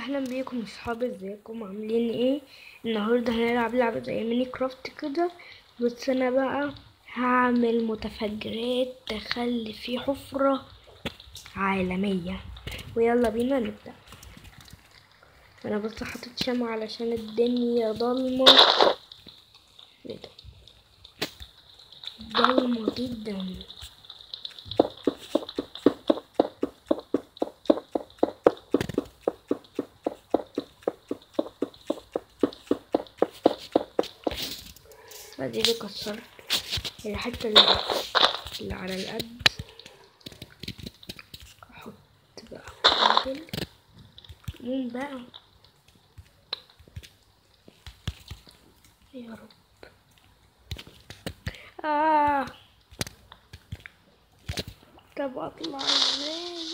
اهلا بيكم اصحابي ازيكم عاملين ايه النهارده هنلعب لعبه زي ميني كرافت كده بس انا بقى هعمل متفجرات تخلي في حفره عالميه ويلا بينا نبدا انا بس حطيت شمع علشان الدنيا ضلمه ايه ده ضلمه جدا ادي اللي كسرت الحته اللي, اللي على القد احط بقى قابل مين بقى يا رب آه طب اطلع ازاي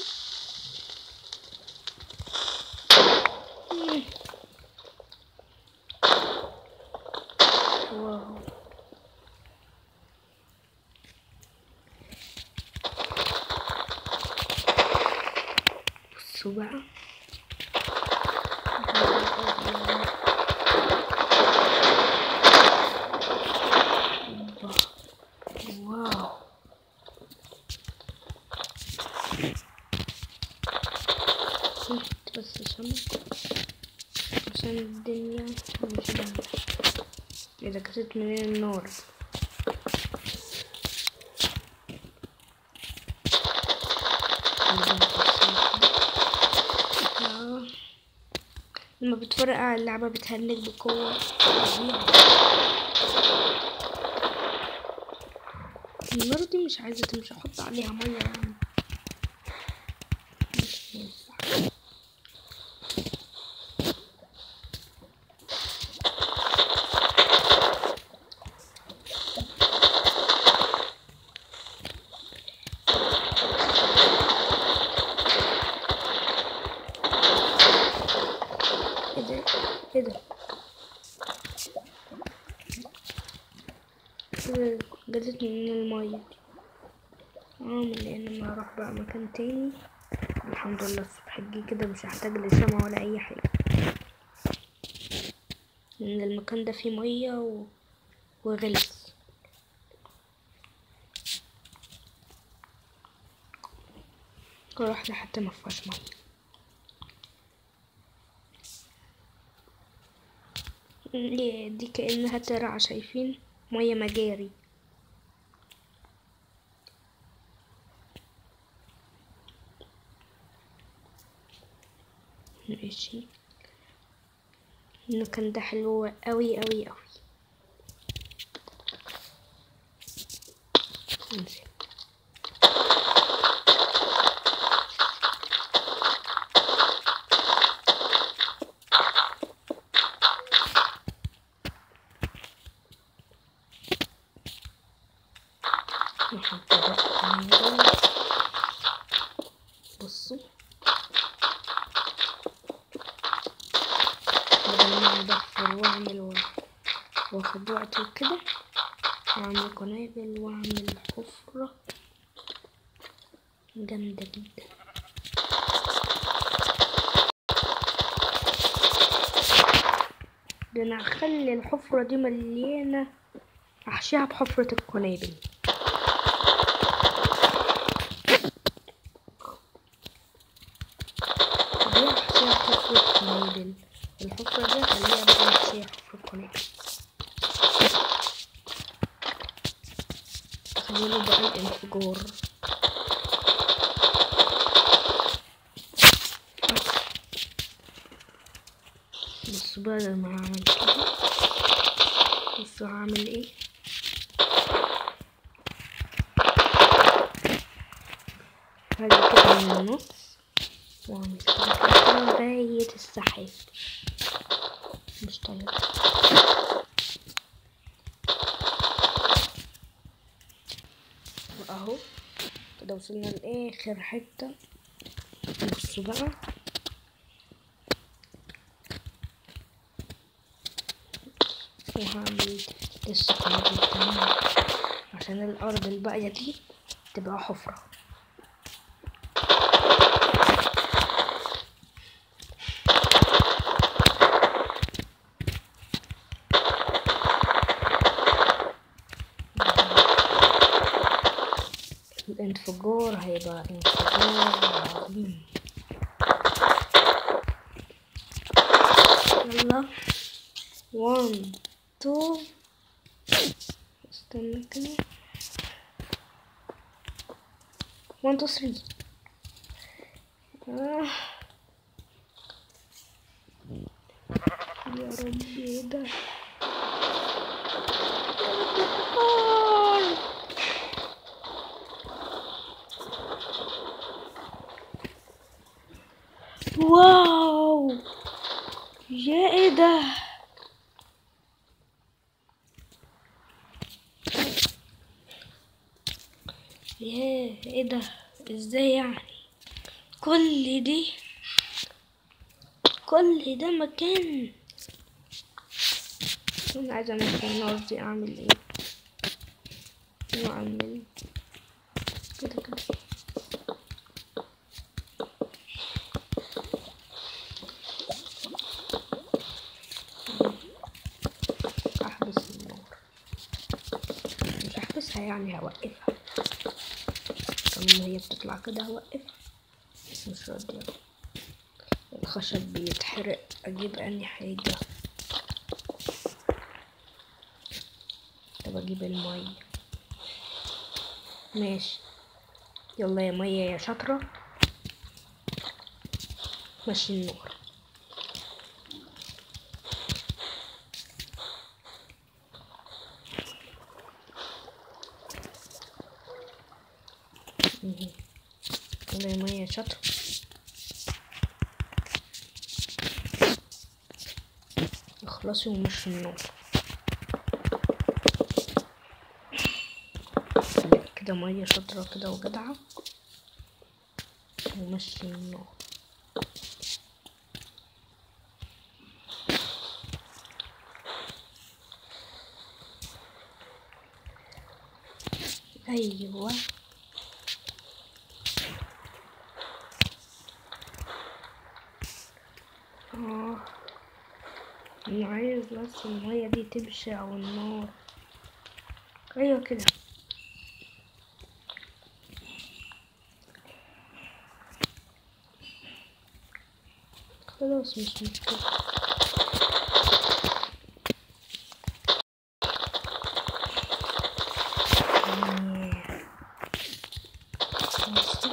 مم. واو بصوا بقى واو بس شمع عشان الدنيا مش باينة إذا كانت منين النار آه. لما بتفرقع اللعبة بتهنج بقوة فظيعة. النار دي مش عايزة تمشي احط عليها مية يعني مش ينفع ايه ده ايه ده كده جدت من المية عامل لان انا هروح بقى مكان تاني الحمد لله الصبح جه كده مش هحتاج لشمع ولا اي حاجة لان المكان ده فيه مية و... وغلس رحت حتى مفيهاش مية دي دي كأنها ترعة شايفين مية مجاري ماشي المكان ده حلو أوي أوي أوي انزل نحط ده كمان. بصوا بدل ما ادخل واعمل و- واخد وقت وكده واعمل قنابل واعمل حفرة جامدة جدا ده انا هخلي الحفرة دي مليانة احشيها بحفرة القنابل دي احشيها حفرة قنابل الحفرة دي خليها بقى احشيها حفرة قنابل تخيلوا بقى الانفجار بصوا بقى لما هعمل كده بصوا هعمل ايه هاجي كده من النص واعمل كده كده لغاية السحاب مش طايق اهو كده وصلنا لاخر حتة بصوا بقى وهعمل لسه قنابل تانية عشان الأرض الباقية دي تبقى حفرة انفجار هيبقى انفجار عظيم يلا وان تو استنى كده وان تو ثري آه. يا ربي ايه ده آه. واو يا ايه ده ياه ايه ده ازاي يعني كل دي كل ده مكان انا عايزه امسك النار دي اعمل ايه واعمل كده كده احبس النار مش هحبسها يعني هوقفها طالما هي بتطلع كده هوقفها بس مش راضية الخشب بيتحرق اجيب اني حاجة طب اجيب المية ماشي يلا يا مية يا شاطرة مشي النور مهم. يلا يا مية يا شاطرة اخلصي ومشي النور كده مية شاطرة كده وجدعة ومشي النور ايوه اه انا عايز بس المية دي تمشي او النار ايوه كده خلاص مش مشكلة بصي.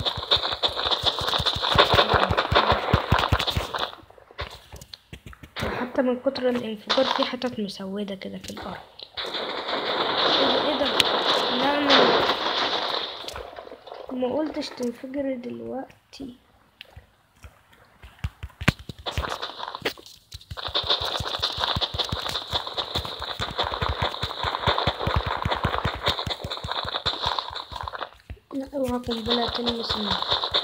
حتى من كتر الانفجار في حتت مسودة كده في الأرض ايه ده ايه ده لا ما ما قلتش تنفجر دلوقتي لا اوعى قنبلة تلمس النار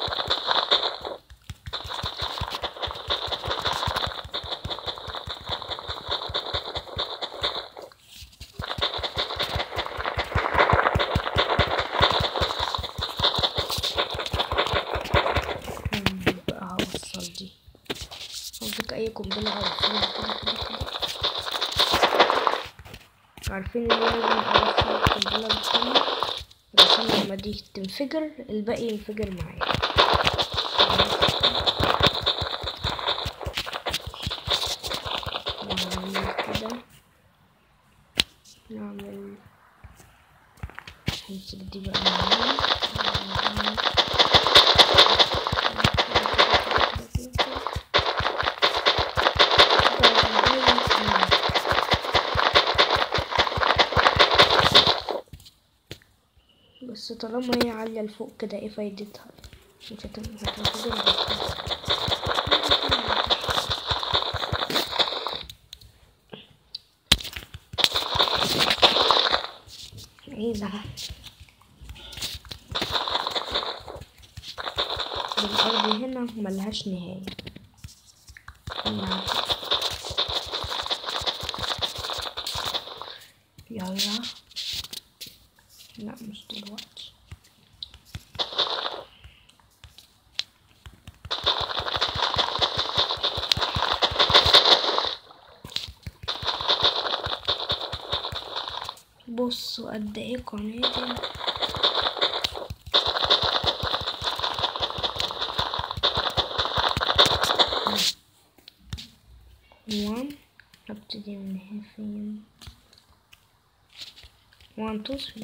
مم، بقى هوصل دي امسك اي قنبلة هوصلها كده كده كده عارفين ان أنا لازم اوصل القنبلة بالكامل عشان لما دي تنفجر الباقي ينفجر معايا نعمل كده نعمل همسك دي بقى معايا بس طالما هي عالية لفوق كده ايه فايدتها مش هتن- مش هتنفجر بس. ايه ده الأرض هنا ملهاش نهاية نعم. يلا لا مش دلوقتي بصوا قد ايه قناتي نبتدي من هنا فين وان تو ثري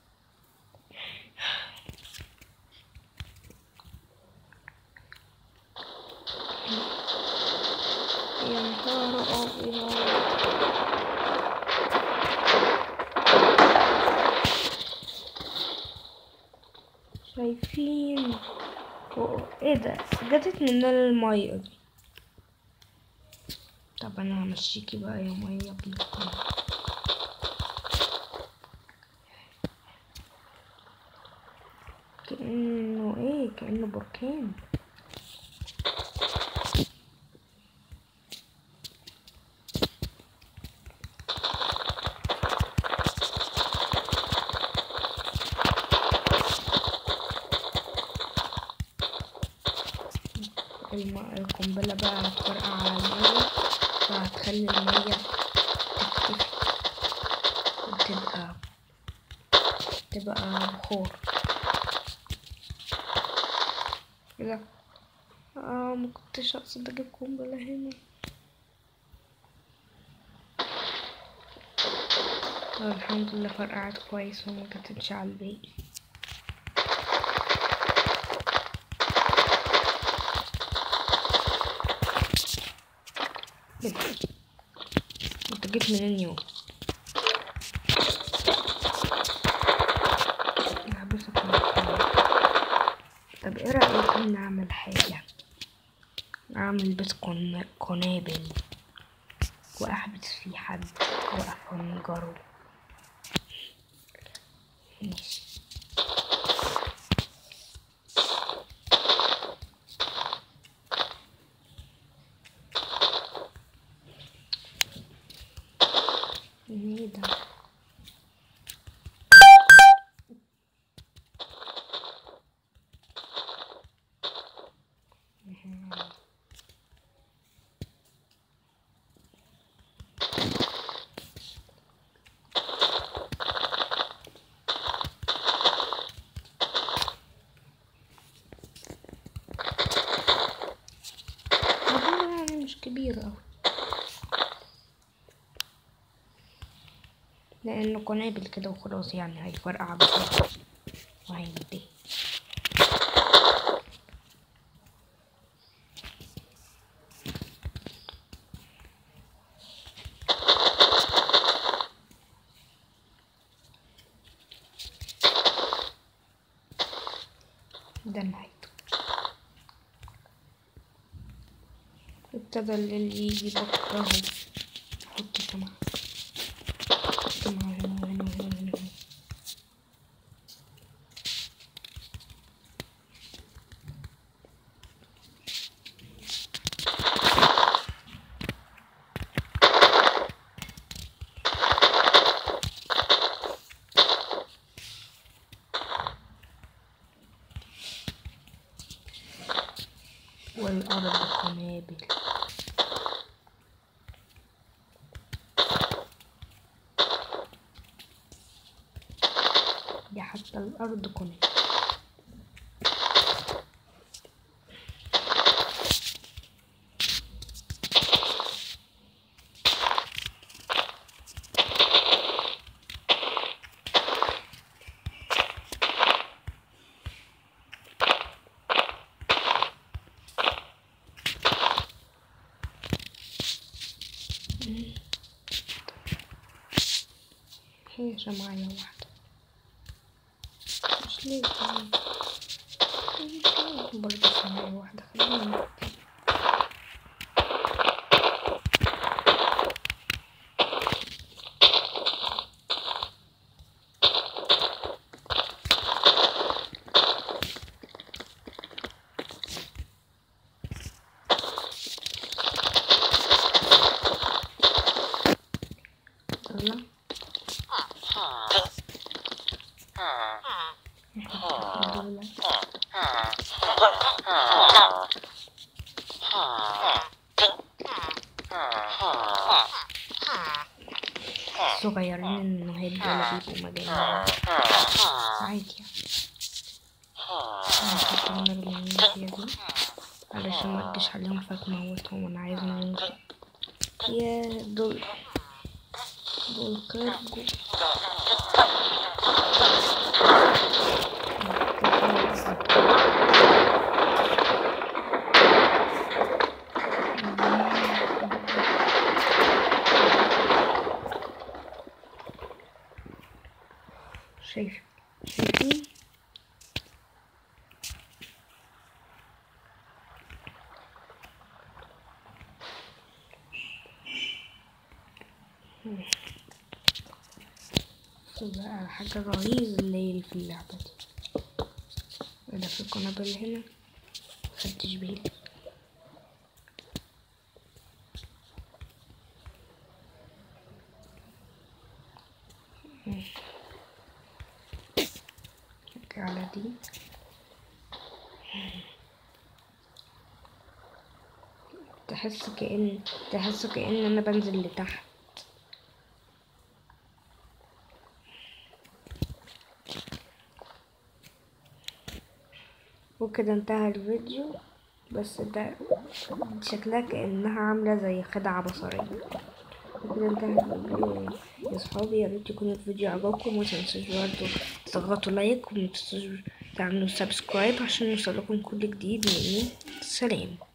يا نهار أبيض شايفين أوه، ايه ده جاتت مننا المية دي طب انا همشيكي بقى يا مية بالكل كأنه ايه كأنه بركان الم- القنبلة بقى هتفرقع على المية فهتخلي المية تختفي وتبقى تبقى بخور كده اه مكنتش اقصد اجيب قنبلة هنا آه، الحمد لله فرقعت كويس وما كانتش على الباقي إيه ده؟ انت جيت منين يوم محبوسة في المكان. طب ايه رأيكم نعمل حاجة نعمل بيت قن- قنابل وأحبس فيه حد وأفنجره ماشي ايه ده الموضوع يعني مش كبير أوي لأنه قنابل كده وخلاص يعني هيفرقع بسرعة وهينتهي ده نهايته ابتدى اللي يجي بكرهه حط سماعة سماعة هنا وهنا وهنا وهنا وهنا. والأرض قنابل دي حتى الأرض قنابل هي شمعية واحدة مش ليه كمان برضه شمعية واحدة خلينا يلا نحط دولة صغيرين انه هيبقوا بيبقوا مجانين عادي يعني نحط النار المغنيسية دي علشان ما تجيش عليهم فتموتهم وانا عايزة ننزل يا دول دول كارجو شايف شايفين بقى حاجة رهيبة الليل في اللعبة دي ايه ده في قنابل هنا مخدتش بالي نرجع على دي تحس كأن تحس كأن انا بنزل لتحت وكده انتهى الفيديو بس ده شكلها كأنها عاملة زي خدعة بصرية وكده انتهى الفيديو يا صحابي يا ريت يكون الفيديو عجبكم ومتنسوش برضه تضغطوا لايك ومتنسوش تعملوا سبسكرايب عشان يوصلكم كل جديد مني سلام